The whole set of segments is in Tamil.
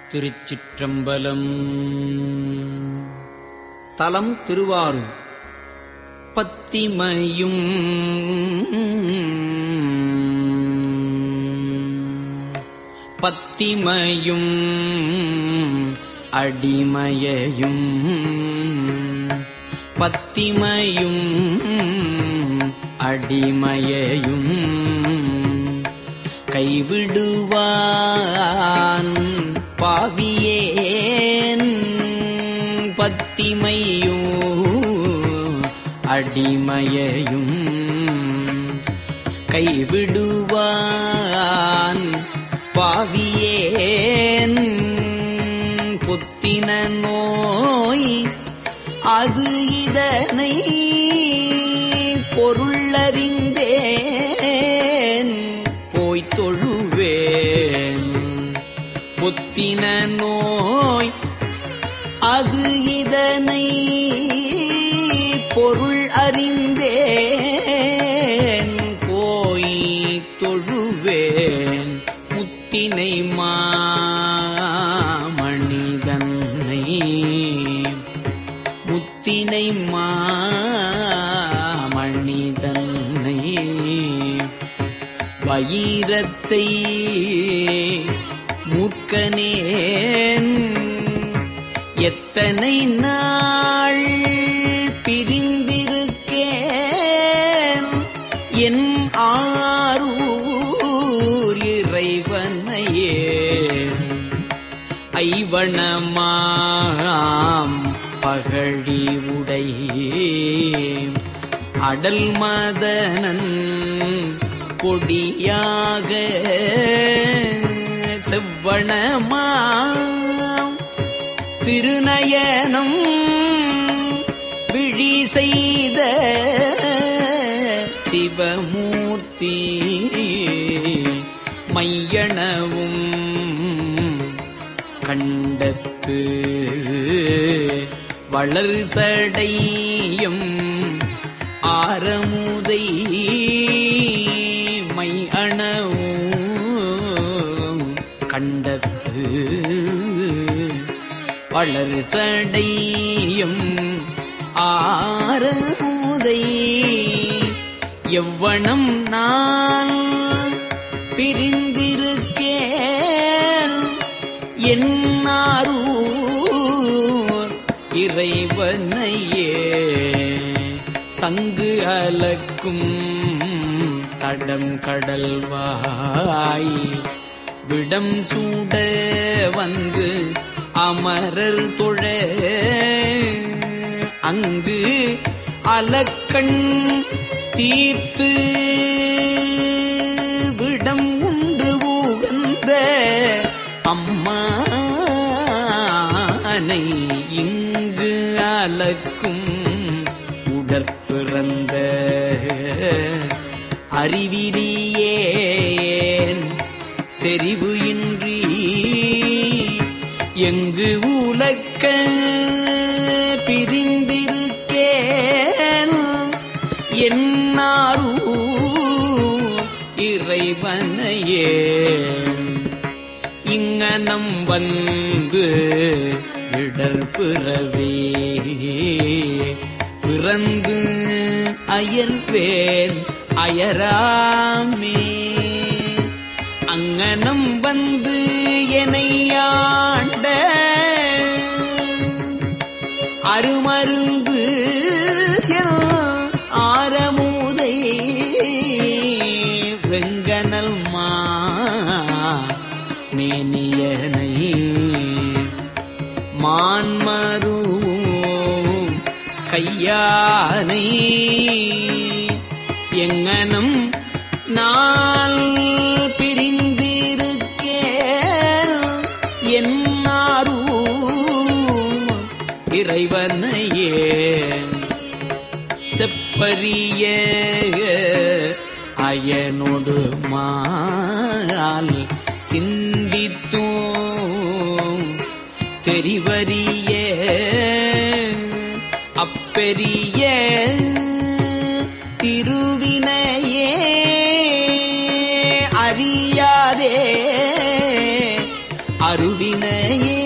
திருச்சிற்றம்பலம் தலம் திருவாரூர் பத்திமையும் பத்திமையும் அடிமையையும் பத்திமையும் அடிமையையும் கைவிடுவான் பாவியேன் பத்திமையோ அடிமையையும் கைவிடுவான் பாவியேன் புத்தின நோய் அது இதனை பொருளறிந்தேன் போய்த் தொழுவேன் புத்தின நோய் அது இதனை பொருள் அறிந்தேன் போய் தொழுவேன் முத்தினை மாமணிதன்னை முத்தினை மாமணிதன்னை வயிரத்தை மூர்க்கனேன் எத்தனை நாள் பிரிந்திருக்கேன் என் ஆரூர் இறைவனையே ஐவனமாம் பகழி உடை அடல் மதனன் கொடியாக செவ்வணமாம் திருநயனம் விழி செய்த சிவமூர்த்தி மையணவும் கண்டத்து வளர் சடையும் ஆரமுதை மை அணவும் கண்டத்து வளர் சடையும் ஆரமுதை எவ்வனம் நான் பிரிந்திருக்கேன் என்னாரூர் இறைவனையே சங்கு அலக்கும் தடம் கடல்வாய் விடம் சூட வந்து அமரர் தொழ அங்கு அலக்கண் தீர்த்து விடம் உண்டு உகந்த அம்மானை இங்கு அலக்கும் உடற்பிறந்த அறிவிலியேன் செறிவு இன்றி எங்கு உலக்க பிரிந்திருக்கேன் என்னாரூ இறைவனையே இங்கனம் வந்து இடர் பிறவே பிறந்து அயல்வேன் அயராமே அங்கனம் வந்து எனையாண்ட அருமருந்து என் ஆரமுதை வெங்கனல் மா மேனியனை மான்மருவும் கையானை எங்கனம் நாள் பிரிந்திருக்கேன் என்னாரும் இறைவனையே செப்பரிய அயனொடு மால் சிந்தித்தோம் தெரிவரிய அப்பெரிய திருவினையே அறியாதே அருவினையே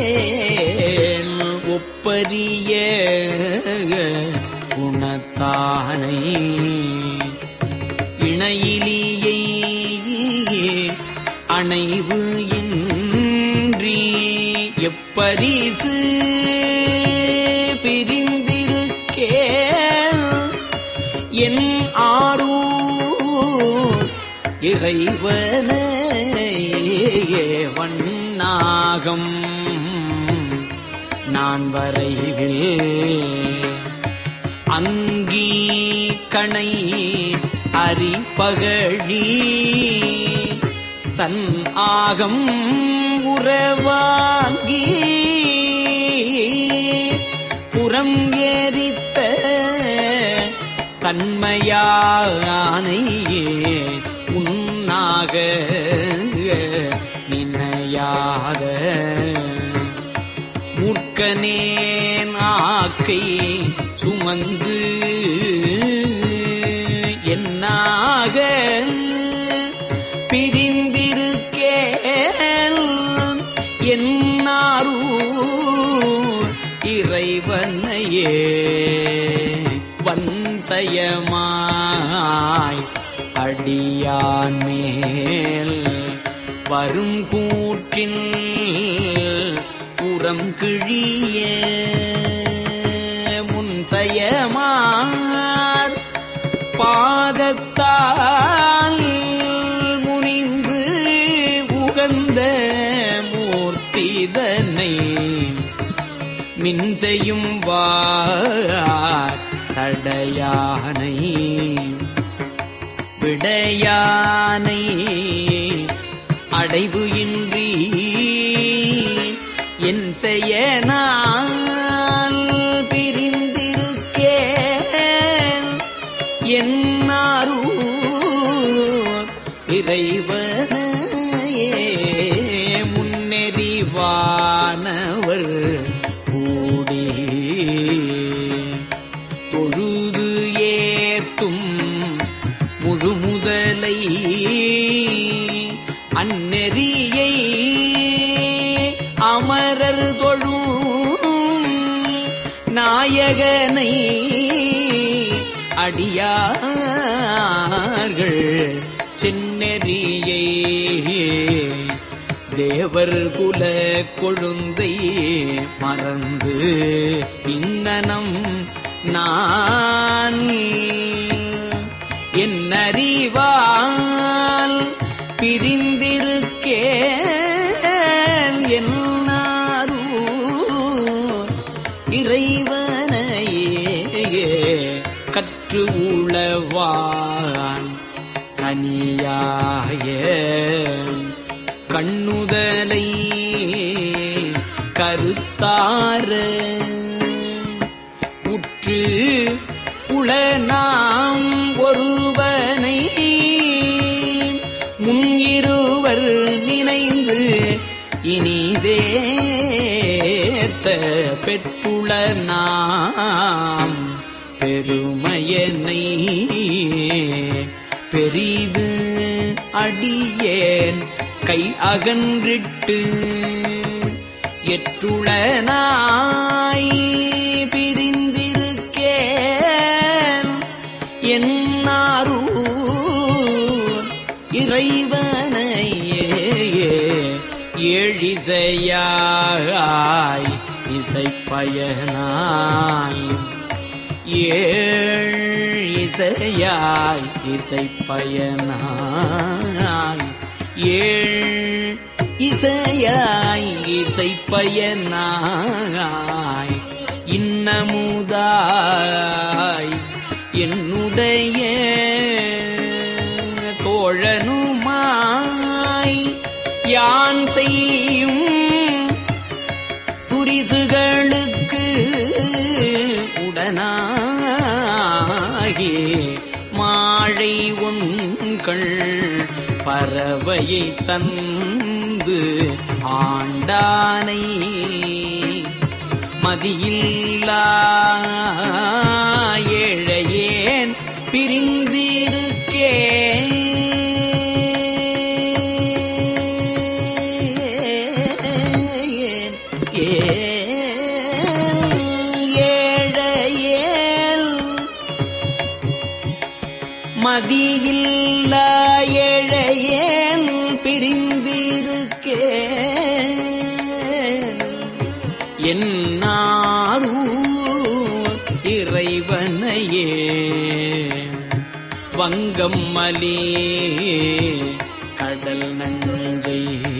ஒப்பரிய குணத்தானை இணையிலியை அணைவு இன்றி எப்பரிசு பிரிந்திருக்கேன் என் ஆரூர் இறைவனையே வண்ணாகம் நான் வரைவில் அங்கி கணை அரிபகழி தன் ஆகம் உறவாங்கி புறம் ஏறித்த தன்மையானையே உன்னாக நினையாத மூர்க்கனேன் ஆக்கை சுமந்து என்னாக பிரிந்திருக்கேன் என்னாரூ இறைவனையே வன்சயமாய் அடியான் மேல் வரும் கூற்றின் புறம் கிழிய முன்சயமார் பாதத்தால் முனிந்து உகந்த மூர்த்திதனை மின்செயும் வார் சடையானை விடையானை அடைவு இன்றி என் செய்ய நான் பிரிந்திருக்கேன் என்னாரூர் இறைவனையே முன்னெறிவானவர் கூடி தொழுது ஏத்தும் முழுமுதலை அந்நெறியை அமரர் தொழும் நாயகனை அடியார்கள் செந்நெறியை தேவர் குல கொழுந்தை மறந்து இங்கனம் நான் என்னறிவால் பிரிந்திருக்கேன் என்னாரூர் இறைவனையே கற்று உளவான் கனியாய கண்ணுதலை கருத்தார உற்று உளநாம் ஒருவனை முன்னிருவர் நினைந்து இனிதேத்த பெற்றுள நாம் பெருமையனை பெரிது அடியேன் கை அகன்றிட்டு எற்றுளனாய் பிரிந்திருக்கேன் என்னாரூர் இறைவனையே ஏழிசையாய் இசைப்பயனாய் ஏழ் இசையாய் இசைப்பயனாய் ஏழ் இசையாய் இசைப்பயனாய் இன்னமுதாய் என்னுடைய தோழனுமாய் யான் செய்யும் துரிசுகளுக்கு உடனாகி மாழை உண்கள் பறவையை தந்து ஆண்டானை மதியில்லா ஏழையேன் பிரிந்திருக்கே மதியில்ல ஏழையேன் பிரிந்திருக்கேன் என்னாரூ இறைவனையே வங்கம் மலே கடல் நஞ்சை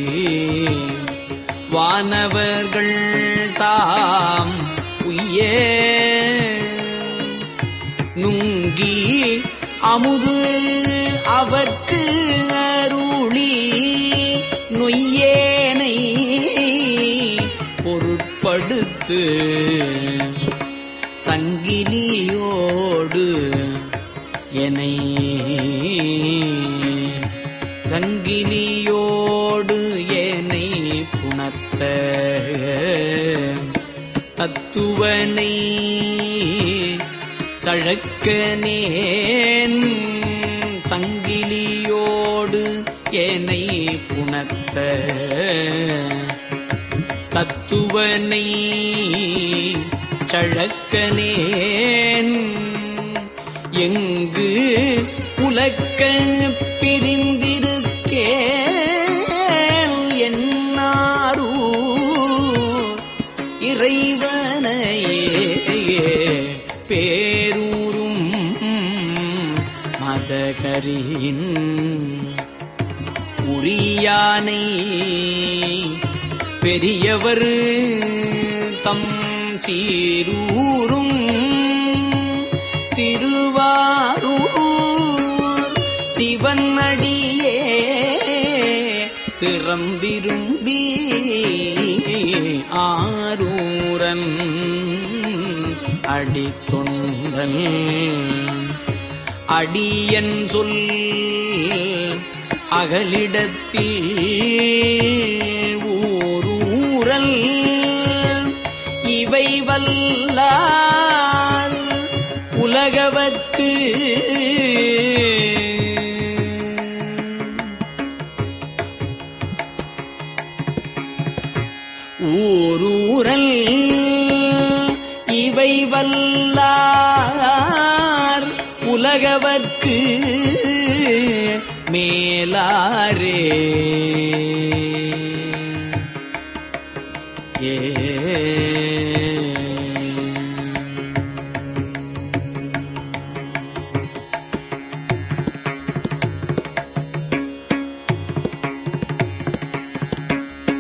வானவர்கள் தாம் உய்ய நுங்கி அமுது அவர்க்கு அருளி நொய்யேனை பொருட்படுத்து சங்கிலியோடு என்னை சங்கிலியோடு என்னை புணர்த்த தத்துவனை சழக்கனேன் சங்கிலியோடு என்னை புணர்த்த தத்துவனை சழக்கனேன் எங்கு உலக்க பிரிந்திருக்கேன் என்னாரூ இறைவனையே பேரூரும் மதகரின் உரியானை பெரியவர் தம் சீரூரும் திருவாரூர் சிவனடியே திறம்பிரும்பி ஆரூரன் அடித்தொண்டல் அடியன் சொல் அகலிடத்தில் ஊரூரல் இவை வல்லார் உலகவர்க்கு ஊரூரல் இவை வல்லார் உலகவர்க்கு மேலாரே ஏ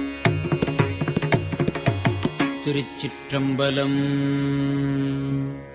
திருச்சிற்றம்பலம்